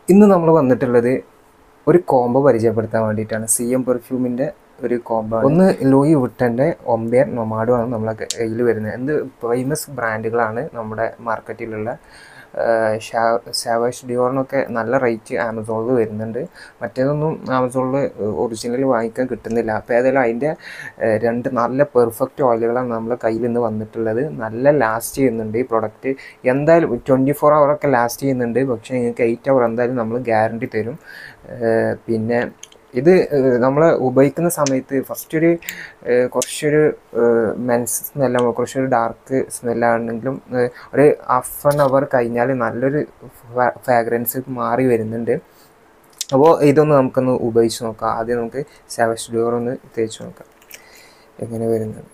ഇന്ന് നമ്മൾ വന്നിട്ടുള്ളത് ഒരു കോംബോ പരിചയപ്പെടുത്താൻ വേണ്ടിയിട്ടാണ് സി എം പെർഫ്യൂമിൻ്റെ ഒരു കോംബോ ഒന്ന് ലൂയി വിട്ടൻ്റെ ഒമ്പയർ നൊമാഡുമാണ് നമ്മളെ കയ്യിൽ വരുന്നത് എന്ത് ഫേമസ് ബ്രാൻഡുകളാണ് നമ്മുടെ മാർക്കറ്റിലുള്ള സാവേഷ് ഡിയോറിനൊക്കെ നല്ല റേറ്റ് ആമസോണിൽ വരുന്നുണ്ട് മറ്റേതൊന്നും ആമസോണിൽ ഒറിജിനൽ വാങ്ങിക്കാൻ കിട്ടുന്നില്ല അപ്പോൾ ഏതായാലും അതിൻ്റെ ഏഹ്, രണ്ട് നല്ല പെർഫെക്റ്റ് ഓയിലുകളാണ് നമ്മളെ കയ്യിൽ നിന്ന് വന്നിട്ടുള്ളത് നല്ല ലാസ്റ്റ് ചെയ്യുന്നുണ്ട് ഈ പ്രൊഡക്റ്റ് എന്തായാലും ട്വൻറ്റി ഫോർ ഒക്കെ ലാസ്റ്റ് ചെയ്യുന്നുണ്ട് പക്ഷേ നിങ്ങൾക്ക് എയ്റ്റ് അവർ എന്തായാലും നമ്മൾ ഗ്യാരണ്ടി തരും ഏഹ്, പിന്നെ ഇത് നമ്മൾ ഉപയോഗിക്കുന്ന സമയത്ത് ഫസ്റ്റ് ഒരു ഏഹ്, കുറച്ചൊരു മെൻസ് സ്മെല്ല കുറച്ചൊരു ഡാർക്ക് സ്മെല്ലാണെങ്കിലും ഏഹ്, ഒരു ഹാഫ് ആൻ അവർ കഴിഞ്ഞാൽ നല്ലൊരു ഫ്രാഗ്രൻസ് മാറി വരുന്നുണ്ട് അപ്പോൾ ഇതൊന്ന് നമുക്കൊന്ന് ഉപയോഗിച്ച് നോക്കാം ആദ്യം നമുക്ക് സാവസ് ഡോർ ഒന്ന് തേച്ച് നോക്കാം എങ്ങനെ വരുന്നത്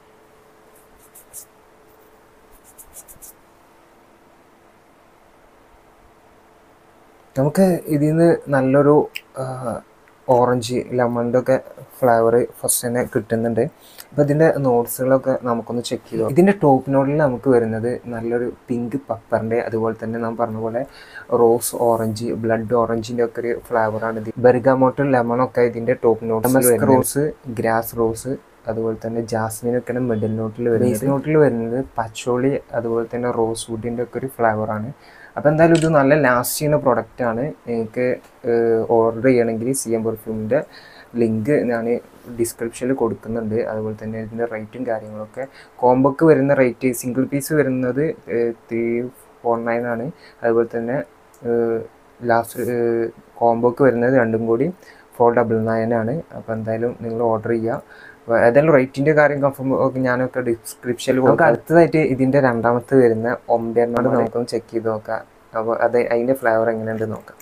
നമുക്ക് ഇതിൽ നിന്ന് നല്ലൊരു ഓറഞ്ച് ലെമണിൻ്റെ ഒക്കെ ഫ്ലേവർ ഫസ്റ്റ് തന്നെ കിട്ടുന്നുണ്ട് അപ്പോൾ ഇതിൻ്റെ നോട്ട്സുകളൊക്കെ നമുക്കൊന്ന് ചെക്ക് ചെയ്തു ഇതിൻ്റെ ടോപ്പ് നോട്ടിൽ നമുക്ക് വരുന്നത് നല്ലൊരു പിങ്ക് പപ്പറിൻ്റെ അതുപോലെ തന്നെ നാം പറഞ്ഞ പോലെ റോസ് ഓറഞ്ച് ബ്ലഡ് ഓറഞ്ചിൻ്റെ ഒക്കെ ഒരു ഫ്ലേവറാണ് ഇത് ബെർഗാമോട്ടും ലെമണൊക്കെ ഇതിൻ്റെ top note rose grass rose അതുപോലെ തന്നെ ജാസ്മിൻ ഒക്കെയാണ് മിഡിൽ നോട്ടിൽ വരുന്നത് ബേസ് നോട്ടിൽ വരുന്നത് പച്ചോളി അതുപോലെ തന്നെ റോസ് വുഡിൻ്റെ ഒക്കെ ഒരു ഫ്ലേവറാണ് അപ്പോൾ എന്തായാലും ഇത് നല്ല ലാസ്റ്റ് ചെയ്യുന്ന പ്രൊഡക്റ്റാണ് നിങ്ങൾക്ക് ഓർഡർ ചെയ്യണമെങ്കിൽ സി എം പെർഫ്യൂമിൻ്റെ ലിങ്ക് ഞാൻ ഡിസ്ക്രിപ്ഷനിൽ കൊടുക്കുന്നുണ്ട് അതുപോലെ തന്നെ ഇതിൻ്റെ റേറ്റും കാര്യങ്ങളൊക്കെ കോംബോക്ക് വരുന്ന റേറ്റ് സിംഗിൾ പീസ് വരുന്നത് ത്രീ ഫോർ നയൻ ആണ് അതുപോലെ തന്നെ ലാസ്റ്റ് കോംബോക്ക് വരുന്നത് രണ്ടും കൂടി ഫോർ ഡബിൾ നയൻ ആണ് അപ്പോൾ എന്തായാലും നിങ്ങൾ ഓർഡർ ചെയ്യുക അപ്പോൾ ഏതായാലും റേറ്റിൻ്റെ കാര്യം കൺഫേം ഒക്കെ ഞാനൊക്കെ ഡിസ്ക്രിപ്ഷനിൽ നമുക്ക് അടുത്തതായിട്ട് ഇതിൻ്റെ രണ്ടാമത്തെ വരുന്ന ഒമ്പേറിനോട് നമുക്കൊന്ന് ചെക്ക് ചെയ്ത് നോക്കാം അപ്പോൾ അത് അതിൻ്റെ ഫ്ലേവർ എങ്ങനെയുണ്ട് നോക്കാം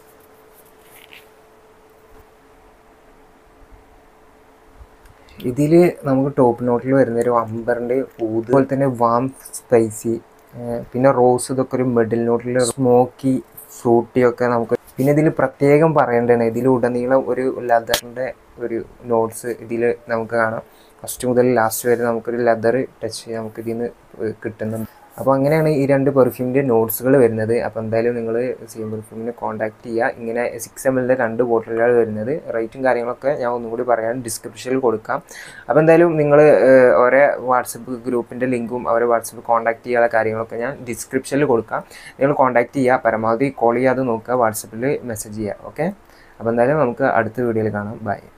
ഇതിൽ നമുക്ക് ടോപ്പ് നോട്ടിൽ വരുന്ന ഒരു അമ്പറിൻ്റെ ഊത് അതുപോലെ തന്നെ വാം സ്പൈസി പിന്നെ റോസ് ഇതൊക്കെ ഒരു മിഡിൽ നോട്ടിൽ സ്മോക്കി ഫ്രൂട്ടി ഒക്കെ നമുക്ക് പിന്നെ ഇതിൽ പ്രത്യേകം പറയേണ്ടതാണ് ഇതിലുടനീളം ഒരു ലെതറിൻ്റെ ഒരു നോട്ട്സ് ഇതിൽ നമുക്ക് കാണാം ഫസ്റ്റ് മുതൽ ലാസ്റ്റ് വരെ നമുക്കൊരു ലെതർ ടച്ച് നമുക്ക് ഇതിൽ നിന്ന് കിട്ടുന്നുണ്ട് അപ്പോൾ അങ്ങനെയാണ് ഈ രണ്ട് പെർഫ്യൂമിൻ്റെ നോട്ട്സുകൾ വരുന്നത് അപ്പോൾ എന്തായാലും നിങ്ങൾ സി എം പെർഫ്യൂമിനെ കോൺടാക്ട് ചെയ്യുക ഇങ്ങനെ സിക്സ് എം എല്ലിൻ്റെ രണ്ട് ബോട്ടിലുകൾ വരുന്നത് റേറ്റും കാര്യങ്ങളൊക്കെ ഞാൻ ഒന്നും കൂടി പറയാൻ ഡിസ്ക്രിപ്ഷനിൽ കൊടുക്കാം അപ്പോൾ എന്തായാലും നിങ്ങൾ ഓരോ വാട്സപ്പ് ഗ്രൂപ്പിൻ്റെ ലിങ്കും അവരെ വാട്സപ്പ് കോൺടാക്ട് ചെയ്യാനുള്ള കാര്യങ്ങളൊക്കെ ഞാൻ ഡിസ്ക്രിപ്ഷനിൽ കൊടുക്കാം നിങ്ങൾ കോൺടാക്ട് ചെയ്യുക പരമാവധി കോൾ ചെയ്യാതെ നോക്കുക വാട്സപ്പിൽ മെസ്സേജ് ചെയ്യുക ഓക്കെ അപ്പോൾ എന്തായാലും നമുക്ക് അടുത്ത വീഡിയോയിൽ കാണാം ബൈ